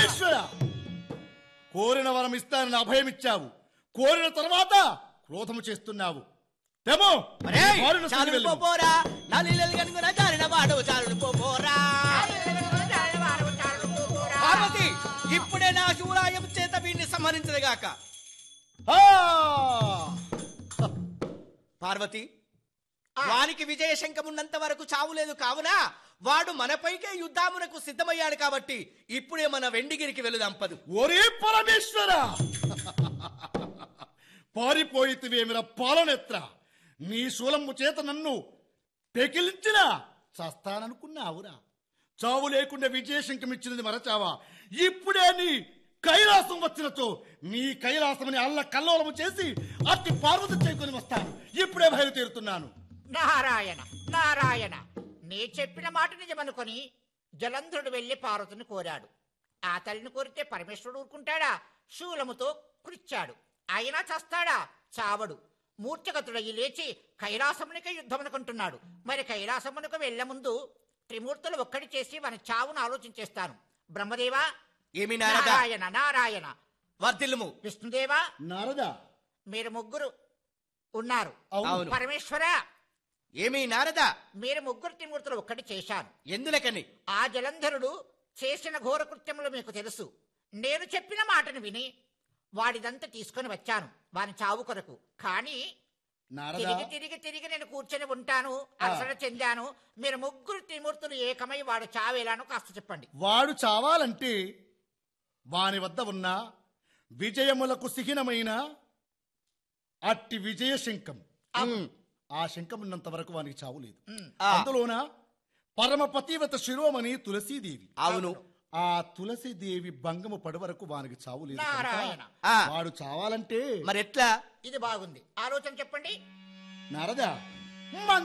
పరమేశ్వర కోరిన వరం ఇస్తానని అభయం ఇచ్చావు కోరిన తర్వాత క్రోధము చేస్తున్నావు తెమో ఒరేయ్, కోరిన చాలుడు వెళ్ళు. పోపోరా నలిలలు కనుగొన జారిన వాడు చాలుడు పోపోరా పార్వతి ఇప్పుడే నా శూరాయం చేత వీడిని సంహరించదుగాక ఆ! పార్వతి వానికి విజయ శంఖమున్నంత వరకు చావులేదు కావున వాడు మనపైకే యుద్ధామునకు సిద్ధమయ్యాడు కాబట్టి ఇప్పుడే మన వెండిగిరికి వెళుదంపదు ఒరే పరమేశ్వర పారిపోయితివేమిర పాలనెత్ర నీ శూలము చేత నన్ను పెకిలించిన చస్తాననుకున్నావురా చావు లేకుండా విజయశంకం ఇచ్చినది మరచావా ఇప్పుడే నీ కైలాసం వచ్చినచో నీ కైలాసమని అల్ల కల్లోలము చేసి అట్టి పార్వతి చేకొని వస్తాను ఇప్పుడే బయలుదేరుతున్నాను నారాయణ నారాయణ నీ చెప్పిన మాట నిజమనుకొని జలంధరుడు వెళ్లి పార్వతిని కోరాడు ఆ తల్లిని కోరితే పరమేశ్వరుడు ఊరుకుంటాడా శూలముతో కృచ్చాడు అయినా చస్తాడా చావడు మూర్ఛగతుడయ్యి లేచి కైలాసమునికే యుద్ధమనుకుంటున్నాడు మరి కైలాసమునకు వెళ్లే ముందు త్రిమూర్తులు ఒక్కడి చేసి మన చావును ఆలోచించేస్తాను బ్రహ్మదేవా ఏమి నారద నారాయణ నారాయణ వర్ధిల్లుము విష్ణుదేవా నారదా మీరు ముగ్గురు ఉన్నారు అవును. పరమేశ్వర ఏమి నారద మీరు ముగ్గురు త్రిమూర్తులు ఒక్కటి చేశాను ఎందులకని ఆ జలంధరుడు చేసిన ఘోర కృత్యములు మీకు తెలుసు నేను చెప్పిన మాటను విని వాడిదంతా తీసుకొని వచ్చాను వాని చావు కొరకు కానీ నారదా తిరిగి తిరిగి తిరిగి నేను కూర్చొని ఉంటాను అలసట చెందాను మీరు ముగ్గురు త్రిమూర్తులు ఏకమై వాడు చావు ఎలానో కాస్త చెప్పండి వాడు చావాలంటే వాని వద్ద ఉన్న విజయములకు సిహినమైన అట్టి విజయ శంఖం ఉమ్, ఆ శంఖం ఉన్నంత వరకు వానికి చావు లేదు ఆ. అందులోన పరమ పతివ్రత శిరోమణి తులసీదేవి అవును ఆ తులసీదేవి భంగము పడి వరకు వానికి చావు లేదు కనుక నారాయణ. ఆ. వాడు చావాలంటే మరి ఎట్లా ఇది బాగుంది ఆలోచన చెప్పండి నారదా